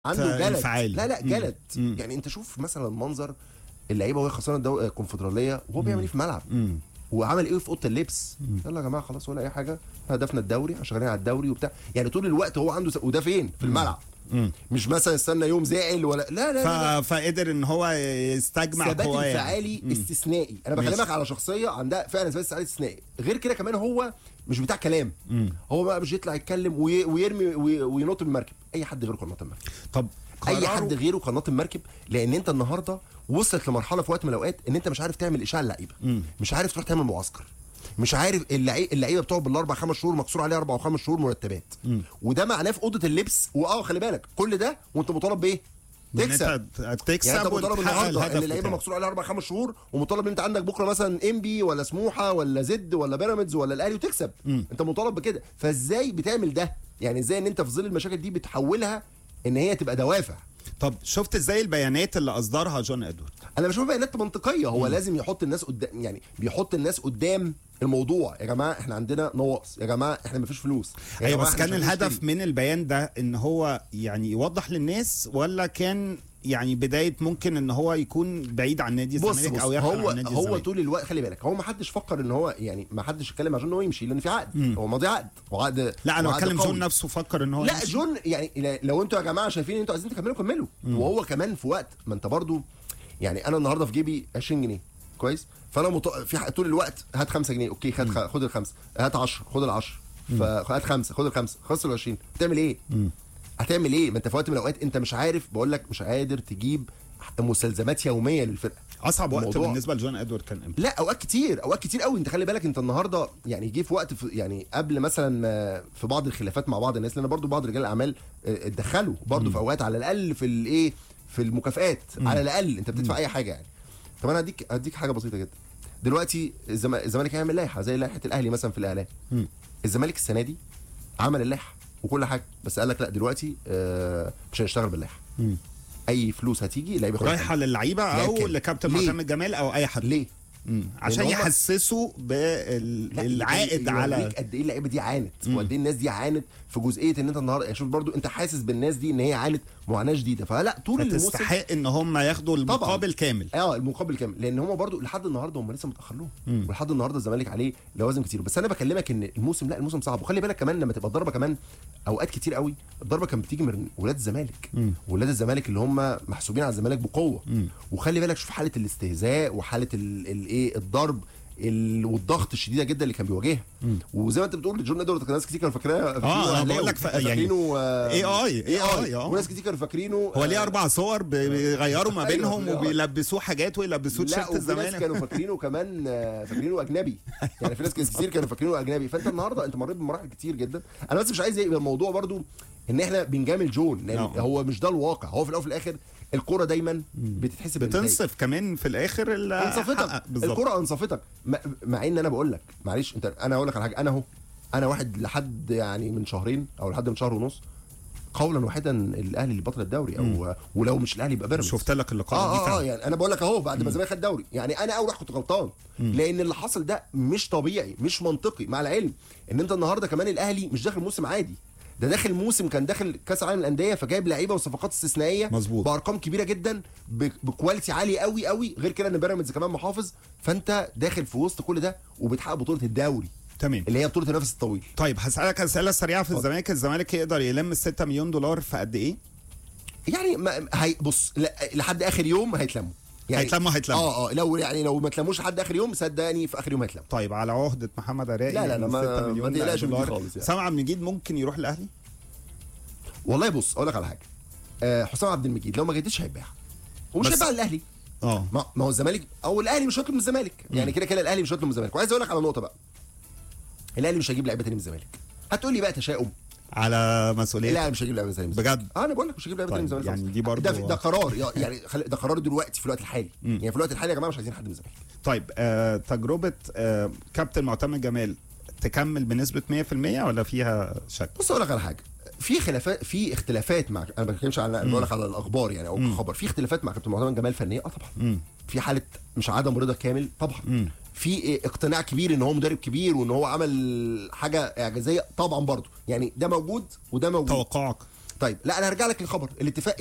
عنده جلد انفعالي. لا لا مم. جلد مم. يعني انت شوف مثلا منظر اللعيبه وهي خسرانه الدو- الكونفدراليه وهو بيعمل ايه في الملعب مم. وعمل ايه في اوضه اللبس يلا يا جماعه خلاص ولا اي حاجه هدفنا الدوري احنا شغالين على الدوري وبتاع يعني طول الوقت هو عنده س... وده فين في الملعب مم. مش مثلا استنى يوم زعل ولا لا لا, لا, لا. ف... فقدر ان هو يستجمع ثبات قواه يعني. انفعالي مم. استثنائي انا ماشي. بكلمك على شخصيه عندها فعلا ثبات انفعالي استثنائي غير كده كمان هو مش بتاع كلام مم. هو بقى مش يطلع يتكلم وي... ويرمي وي... وينط من المركب اي حد غيره كان نط من المركب طب اي قراره- حد غيره كان نط المركب لان انت النهارده وصلت لمرحله في وقت من الاوقات ان انت مش عارف تعمل اشاعه للعيبه مم. مش عارف تروح تعمل معسكر مش عارف اللعيبه اللعيبه بتقعد بالاربع خمس شهور مكسور عليها اربع وخمس شهور مرتبات مم. وده معناه في اوضه اللبس واه خلي بالك كل ده وانت مطالب بايه؟ إن تكسب انت تكسب يعني انت مطالب وتحقق النهارده الهدف ان اللعيبه بتاعك. مكسور عليها اربع خمس شهور ومطالب ان انت عندك بكره مثلا انبي ولا سموحه ولا زد ولا بيراميدز ولا الاهلي وتكسب مم. انت مطالب بكده فازاي بتعمل ده؟ يعني ازاي ان انت في ظل المشاكل دي بتحولها ان هي تبقى دوافع طب شفت ازاي البيانات اللي اصدرها جون ادوارد انا بشوف بيانات منطقيه هو لازم يحط الناس قدام يعني بيحط الناس قدام الموضوع يا جماعه احنا عندنا نواقص يا جماعه احنا مفيش فلوس يا ايوه جماعة بس احنا كان مش الهدف هنشتري. من البيان ده ان هو يعني يوضح للناس ولا كان يعني بدايه ممكن ان هو يكون بعيد عن نادي بص الزمالك بص او يرحل هو عن نادي هو الزمالك طول الوقت خلي بالك هو ما حدش فكر ان هو يعني ما حدش اتكلم عشان هو يمشي لان في عقد مم. هو ماضي عقد وعقد لا انا وعقد بتكلم قوي. جون نفسه فكر ان هو لا يمشي. جون يعني لا- لو انتوا يا جماعه شايفين ان انتوا عايزين تكملوا كملوا وهو كمان في وقت ما انت برضو يعني انا النهارده في جيبي 20 جنيه كويس فانا مط... في ح- طول الوقت هات 5 جنيه اوكي خد خ... خد الخمسه هات 10 خد ال10 فهات خمسه خد الخمسه خلص ال 20 هتعمل ايه؟ مم. هتعمل ايه؟ ما انت في وقت من الاوقات انت مش عارف بقول لك مش قادر تجيب مستلزمات يوميه للفرقه اصعب وقت الموضوع- بالنسبه لجون ادوارد كان امتى لا اوقات كتير اوقات كتير قوي انت خلي بالك انت النهارده يعني جه في وقت في يعني قبل مثلا آه، في بعض الخلافات مع بعض الناس لان برضو بعض رجال الاعمال آه، اتدخلوا برضو في اوقات على الاقل في الايه في المكافئات على الاقل انت بتدفع اي حاجه يعني طب انا هديك هديك حاجه بسيطه جدا دلوقتي الزم- الزمالك هيعمل لائحه زي لائحه الاهلي مثلا في الاعلام مم. الزمالك السنه دي عمل اللائحه وكل حاجه بس قال لك لا دلوقتي آه، مش هنشتغل باللائحه مم. اي فلوس هتيجي اللعيبه ياخدها. رايحه للعيبه او لكن- لكابتن ليه؟ معتمد جمال او اي حد ليه؟ مم. عشان هم- يحسسوا لا، بالعائد على يوريك قد ايه اللعيبه دي عانت مم. وقد ايه الناس دي عانت في جزئيه ان انت النهارده يعني شوف برضو انت حاسس بالناس دي ان هي عانت معاناه شديده فلا طول الموسم فتستحق ان هم ياخدوا المقابل كامل اه المقابل كامل لان هم برضو لحد النهارده هم لسه متاخر لهم مم. ولحد النهارده الزمالك عليه لوازم كتير بس انا بكلمك ان الموسم لا الموسم صعب وخلي بالك كمان لما تبقى الضربه كمان اوقات كتير قوي الضربه كانت بتيجي من ولاد الزمالك مم. ولاد الزمالك اللي هم محسوبين على الزمالك بقوه مم. وخلي بالك شوف حاله الاستهزاء وحاله الايه الضرب ال- والضغط الشديده جدا اللي كان بيواجهها مم. وزي ما انت بتقول جون ادوارد كان ناس كتير كانوا فاكراه فاكرينه أنا أهلاوي. بقول لك ف- يعني فاكرينه آه، AI AI آه. وناس كتير كانوا فاكرينه هو آه، ليه اربع صور بي- بيغيروا ما أيوة، بينهم أيوة. وبيلبسوه حاجات ويلبسوه لا تيشيرت وفي ناس الزمالك كانوا فاكرينه كمان آه، فاكرينه اجنبي يعني في ناس كتير كانوا فاكرينه اجنبي فانت النهارده انت مريت بمراحل كتير جدا انا بس مش عايز يبقى الموضوع برضو ان احنا بنجامل جون لان نعم. هو مش ده الواقع هو في الاول وفي الاخر الكوره دايما بتتحسب بالنتائج. بتنصف كمان في الاخر اللي انصفتك حقق بالظبط الكره انصفتك م- مع ان انا بقول لك معلش انت انا هقول لك على حاجه انا اهو انا واحد لحد يعني من شهرين او لحد من شهر ونص قولا واحدا الاهلي اللي بطل الدوري او ولو مش الاهلي يبقى بيراميدز شفت لك اللقاء اه دي اه, آه فعلا يعني انا بقول لك اهو بعد ما الزمالك خد دوري يعني انا اول واحد كنت غلطان لان اللي حصل ده مش طبيعي مش منطقي مع العلم ان انت النهارده كمان الاهلي مش داخل موسم عادي ده داخل موسم كان داخل كاس العالم للانديه فجايب لعيبه وصفقات استثنائيه مظبوط. بارقام كبيره جدا ب- بكواليتي عالي قوي قوي غير كده ان بيراميدز كمان محافظ فانت داخل في وسط كل ده وبتحقق بطوله الدوري تمام اللي هي بطوله النفس الطويل طيب هسألك أسئلة سريعة في الزمالك الزمالك يقدر يلم ال 6 مليون دولار في قد إيه؟ يعني ما هي بص لا- لحد اخر يوم هيتلموا يعني هيتلموا هيتلموا. اه اه لو يعني لو ما تلموش لحد اخر يوم صدقني في اخر يوم هيتلموا طيب على عهدة محمد عراقي لا، لا، لا، إن ما- 6 ما مليون تقلقش من دي دولار خالص يعني. سامع عبد المجيد ممكن يروح الأهلي؟ والله بص اقول لك على حاجه آه حسام عبد المجيد لو ما جددش هيتباع ومش بس- هيتباع الاهلي اه ما ما هو الزمالك او الاهلي مش هيطلب من الزمالك يعني كده كده الاهلي مش هيطلب من الزمالك وعايز اقول لك على نقطه بقى الاهلي مش هيجيب لعيبه تاني من الزمالك هتقول لي بقى تشاؤم على مسؤولية لا مش هيجيب لعيبه تاني من الزمالك بجد اه انا بقول لك مش هيجيب لعيبه تاني من طيب، الزمالك يعني خالص. دي برضو- ده, ده قرار يا- يعني خل- ده قرار دلوقتي في الوقت الحالي يعني في الوقت الحالي يا جماعه مش عايزين حد من الزمالك طيب آه تجربة آه كابتن معتمد جمال تكمل بنسبة 100% ولا فيها شك؟ بص اقول لك على حاجه في خلافات في اختلافات مع انا ما بتكلمش على انا بقول لك على الاخبار يعني او خبر في اختلافات مع كابتن معتمد جمال فنيه اه طبعا مم. في حاله مش عدم رضا كامل طبعا مم. في إيه اقتناع كبير ان هو مدرب كبير وان هو عمل حاجه اعجازيه طبعا برضه يعني ده موجود وده موجود توقعك طيب لا انا هرجع لك للخبر الاتفاق